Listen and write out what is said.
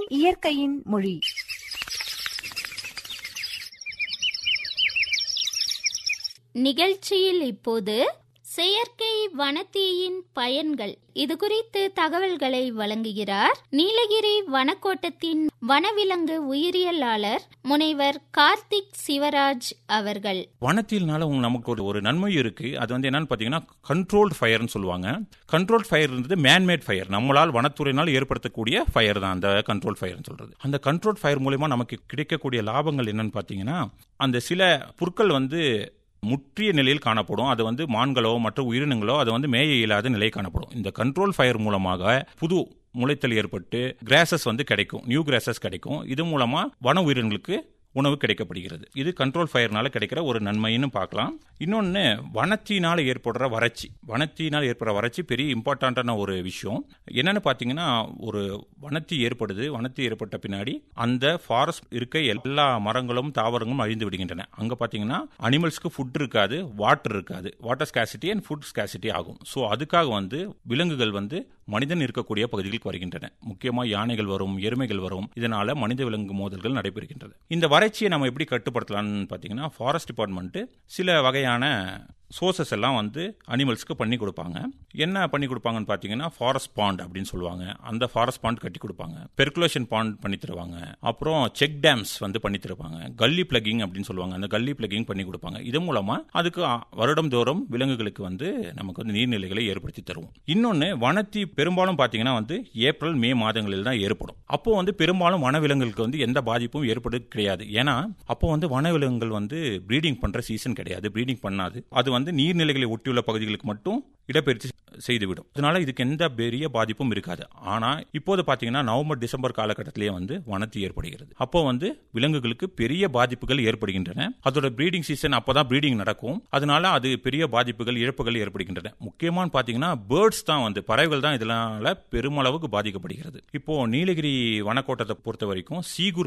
இயற்கையின் மொழி நிகழ்ச்சியில் இப்போது செயற்கை வனத்தீயின் பயன்கள் இது குறித்து தகவல்களை வழங்குகிறார் நீலகிரி வனக்கோட்டத்தின் வனவிலங்கு உயிரியலாளர் முனைவர் கார்த்திக் சிவராஜ் அவர்கள் வனத்தில்னால உங்க- நமக்கு ஒரு ஒரு நன்மை இருக்கு அது வந்து என்னன்னு பாத்தீங்கன்னா கண்ட்ரோல்டு ஃபயர்னு சொல்லுவாங்க கண்ட்ரோல் ஃபயர்ன்றது மேன்மேட் ஃபயர் நம்மளால் வனத்துறையினால் ஏற்படுத்தக்கூடிய ஃபயர் தான் அந்த கண்ட்ரோல் ஃபயர்னு சொல்றது அந்த கண்ட்ரோல் ஃபயர் மூலயமா நமக்கு கிடைக்கக்கூடிய லாபங்கள் என்னன்னு பாத்தீங்கன்னா அந்த சில புற்கள் வந்து முற்றிய நிலையில் காணப்படும் அது வந்து மான்களோ மற்ற உயிரினங்களோ அது வந்து மேய இயலாத நிலை காணப்படும் இந்த கண்ட்ரோல் ஃபயர் மூலமாக புது முளைத்தல் ஏற்பட்டு கிராசஸ் வந்து கிடைக்கும் நியூ கிராசஸ் கிடைக்கும் இது மூலமா வன உயிரினங்களுக்கு உணவு கிடைக்கப்படுகிறது இது கண்ட்ரோல் ஃபயர்னால கிடைக்கிற ஒரு நன்மைன்னு பார்க்கலாம் இன்னொன்று வனத்தினால் ஏற்படுற வறட்சி வனத்தினால் ஏற்படுற வறட்சி பெரிய இம்பார்ட்டண்ட்டான ஒரு விஷயம் என்னன்னு பார்த்தீங்கன்னா ஒரு வனத்தி ஏற்படுது வனத்தி ஏற்பட்ட பின்னாடி அந்த ஃபாரஸ்ட் இருக்க எல்லா மரங்களும் தாவரங்களும் அழிந்து விடுகின்றன அங்கே பார்த்தீங்கன்னா அனிமல்ஸ்க்கு ஃபுட் இருக்காது வாட்டர் இருக்காது water scarcity and food scarcity ஆகும் ஸோ அதுக்காக வந்து விலங்குகள் வந்து மனிதன் இருக்கக்கூடிய பகுதிகளுக்கு வருகின்றன முக்கியமாக யானைகள் வரும் எருமைகள் வரும் இதனால மனித விலங்கு மோதல்கள் நடைபெறுகின்றது இந்த வறட்சியை நம்ம எப்படி கட்டுப்படுத்தலாம்னு பார்த்தீங்கன்னா ஃபாரஸ்ட் டிபார்ட்மெண்ட் சில வகையான சோர்சஸ் எல்லாம் வந்து அனிமல்ஸ்க்கு பண்ணி கொடுப்பாங்க என்ன பண்ணி கொடுப்பாங்கன்னு பார்த்தீங்கன்னா ஃபாரஸ்ட் பாண்ட் அப்படின்னு சொல்லுவாங்க அந்த ஃபாரஸ்ட் பாண்ட் கட்டி கொடுப்பாங்க பெர்குலேஷன் பாண்ட் பண்ணி தருவாங்க அப்புறம் செக் டேம்ஸ் வந்து பண்ணி தருவாங்க கல்லி பிளக்கிங் அப்படின்னு சொல்லுவாங்க அந்த கல்லி பிளக்கிங் பண்ணி கொடுப்பாங்க இது மூலமா அதுக்கு அ, வருடம் தோறும் விலங்குகளுக்கு வந்து நமக்கு வந்து நீர்நிலைகளை ஏற்படுத்தி தருவோம் இன்னொன்று வனத்தி பெரும்பாலும் பார்த்தீங்கன்னா வந்து ஏப்ரல் மே மாதங்களில் தான் ஏற்படும் அப்போ வந்து பெரும்பாலும் வனவிலங்குகளுக்கு வந்து எந்த பாதிப்பும் ஏற்படுறது கிடையாது ஏன்னா அப்போ வந்து வனவிலங்குகள் வந்து ப்ரீடிங் பண்ற சீசன் கிடையாது ப்ரீடிங் பண்ணாது அது வந்து நீர்நிலைகளை ஒட்டியுள்ள பகுதிகளுக்கு மட்டும் இடப்பெயர்ச்சி செய்துவிடும் அதனால இதுக்கு எந்த பெரிய பாதிப்பும் இருக்காது ஆனா இப்போது பாத்தீங்கன்னா நவம்பர் டிசம்பர் காலகட்டத்திலேயே வந்து வனத்தி ஏற்படுகிறது அப்போ வந்து விலங்குகளுக்கு பெரிய பாதிப்புகள் ஏற்படுகின்றன அதோட ப்ரீடிங் சீசன் அப்பதான் ப்ரீடிங் நடக்கும் அதனால அது பெரிய பாதிப்புகள் இழப்புகள் ஏற்படுகின்றன முக்கியமான பாத்தீங்கன்னா பேர்ட்ஸ் தான் வந்து பறவைகள் தான் இதனால பெருமளவுக்கு பாதிக்கப்படுகிறது இப்போ நீலகிரி வனக்கோட்டத்தை பொறுத்த வரைக்கும் சீகூர்